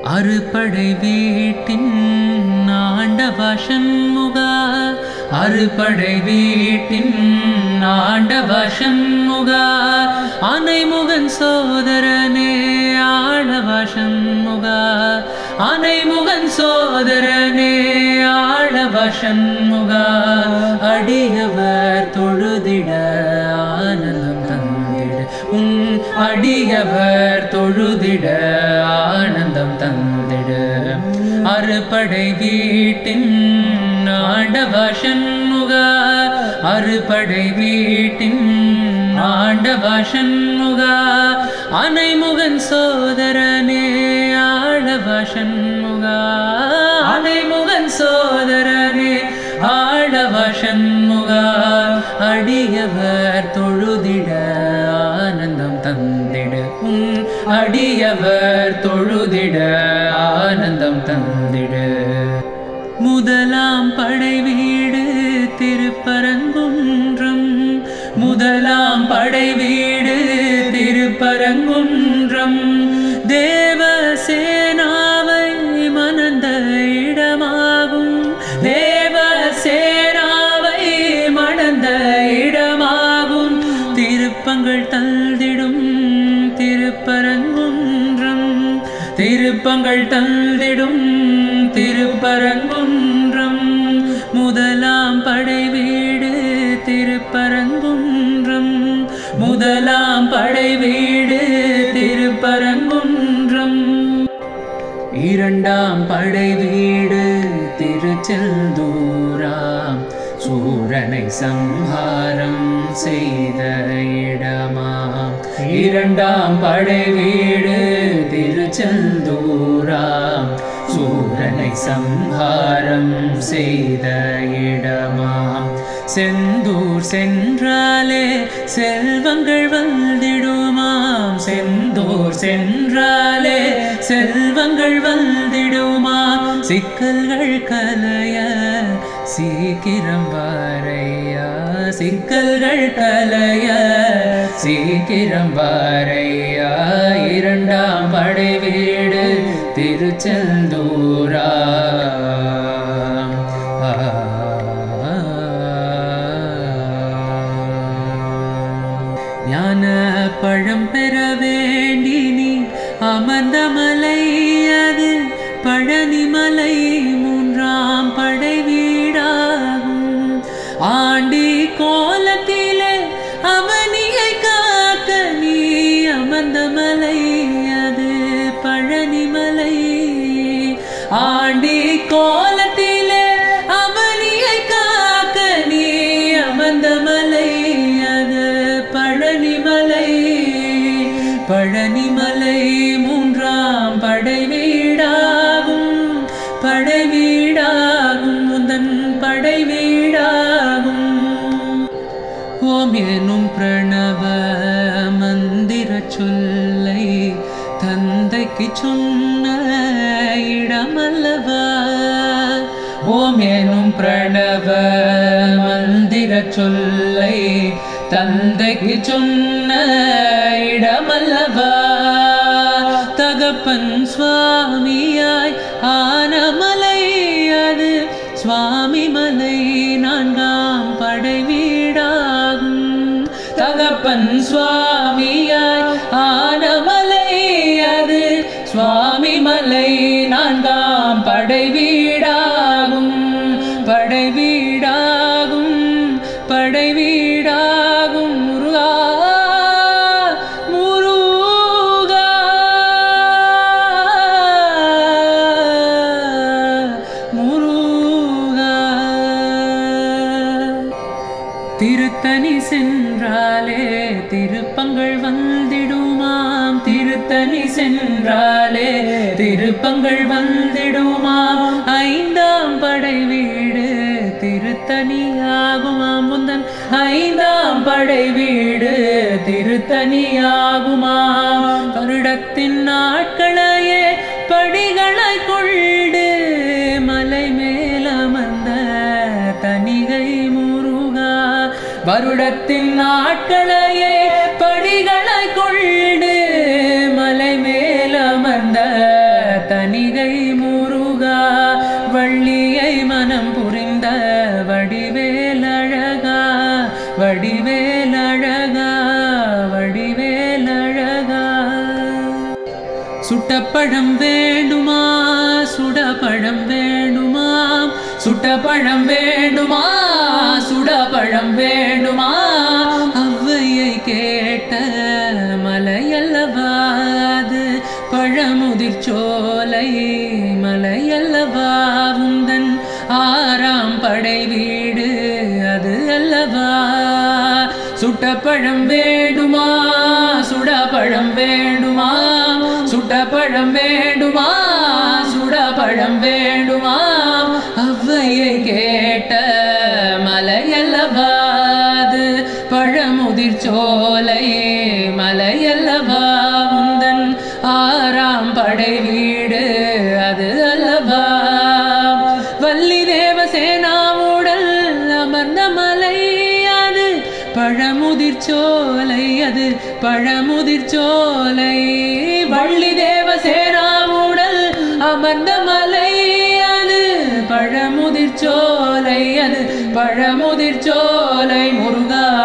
அறுபடை வீட்டின் ஆண்டவா சண்முகா அறுபடை வீட்டின் ஆண்டவா சண்முகா அனைமுகன் சோதரனே ஆளவா சண்முகா அனைமுகன் சோதரனே ஆளவா சண்முகா அடியவர் தொழுதிட ஆனந்தம் தந்திட உன் அடியவர் தொழுதிட ஆனந்தம் தந்திட அறுபடை வீட்டின் ஆண்டவ சண்முகா அறுபடை வீட்டின் ஆண்டவ சண்முகா அனைமுகன் சோதரனே ஆடவ சண்முகா அனைமுகன் சோதரனே ஆடவ சண்முகா அடியவர் தொழுதிட ஆனந்தம் தந்திட உன் அடியவர் தொழுதிட ஆனந்தம் தந்திட முதலாம் படை வீடு திருப்பரங்குன்றம் முதலாம் படை வீடு திருப்பரங்குன்றம் தேவசேனாவை மணந்த இடமாகும் தேவசேனாவை மணந்த இடமாகும் திருப்பங்கள் தந்திடும் திருப்பரங்குன்றம் திருப்பங்கள் தந்திடும் திருப்பரங்குன்றம் முதலாம் படை வீடு திருப்பரங்குன்றம் முதலாம் படை வீடு திருப்பரங்குன்றம் இரண்டாம் படை வீடு திருச்செந்தூராம் சூரனை சம்ஹாரம் செய்த இடமாம் இரண்டாம் படை வீடு திருச்செந்தூராம் சூரனை சம்ஹாரம் செய்த இடமாம் செந்தூர் சென்றாலே செல்வங்கள் வந்திடுமாம் செந்தூர் சென்றாலே செல்வங்கள் வந்திடுமாம் சிக்கல்கள் கலைய சீக்கிரம் வாரையா சிக்கல்கள் கலைய சீக்கிரம் வாரையா இரண்டாம் படை வீடு திருச்செந்தூரா ஞான பழம் பெற வேண்டி நீ அமர்ந்த மலை அது பழனிமலை மூன்றாம் படை வீடாகும் ஆண்டி கோலத்திலே அவனியை காக்க நீ அமர்ந்த மலை அது பழனிமலை ஆண்டி கோலத்திலே அவனியை காக்க நீ அமர்ந்த மலை அது பழனிமலை பழனிமலை மூன்றாம் படை வீடாகும் படை வீடாகும் முந்தன் படை வீடாகும் ஓம் எனும் பிரணவ மந்திர சொல்லை தந்தைக்கு சொன்ன இடமல்லவா ஓம் எனும் பிரணவ மந்திர சொல்லை தந்தைக்கு சொன்ன இடமல்லவா தகப்பன் சுவாமியாய் ஆனமலை அது சுவாமி மலை நான்காம் படை வீடாகும் தகப்பன் சுவாமியாய் ஆனமலை அது சுவாமி மலை நான்காம் படை வீடாகும் படை வீடாகும் படை வீடாகும் முருகா முருகா முருகா திருத்தணி சென்றாலே திருப்பங்கள் வந்திடுமாம் திருத்தணி சென்றாலே திருப்பங்கள் வந்திடுமாம் ஐந்தாம் படை வீடு திருத்தணியாகுமாம் முந்தன் ஐந்தாம் படை வீடு திருத்தணியாகுமாம் வருடத்தின் நாட்களையே படிகளை கொண்டு மலை மேலமர்ந்த தனிகை முருகா வருடத்தின் நாட்களையே படிகளை கொண்டு மலை மேலமர்ந்த தனி தணிகை முருகா வள்ளியை மனம் புரிந்த வடிவேலழகா வடிவேலழகா வடிவேலழகா சுட்டப்பழம் வேண்டுமா சுடப்பழம் வேண்டுமா சுட்டப்பழம் வேண்டுமா சுடப்பழம் வேண்டுமா அவ்வையை கேட்ட மலையல்லவா அது பழமுதிர் சோலை மலையல்லவா உந்தன் ஆறாம் படை வீடு அது அல்லவா சுட்டப்பழம் வேண்டுமா சுடப்பழம் வேண்டுமா சுட்டப்பழம் வேண்டுமா சுடப்பழம் வேண்டுமா அவ்வையை கேட்ட மலையல்லவா அது பழமுதிர் சோலை மலையல்லவா உந்தன் ஆறாம் படை வீடு அது அல்லவா வள்ளி தேவசேனாவுடல் அமர்ந்த மலை அது பழமுதிர் சோலை அது பழமுதிர் சோலை வள்ளி தேவசேனாவுடல் அமர்ந்த மலை அது பழமுதிர் சோலை அது பழமுதிர் சோலை முருகா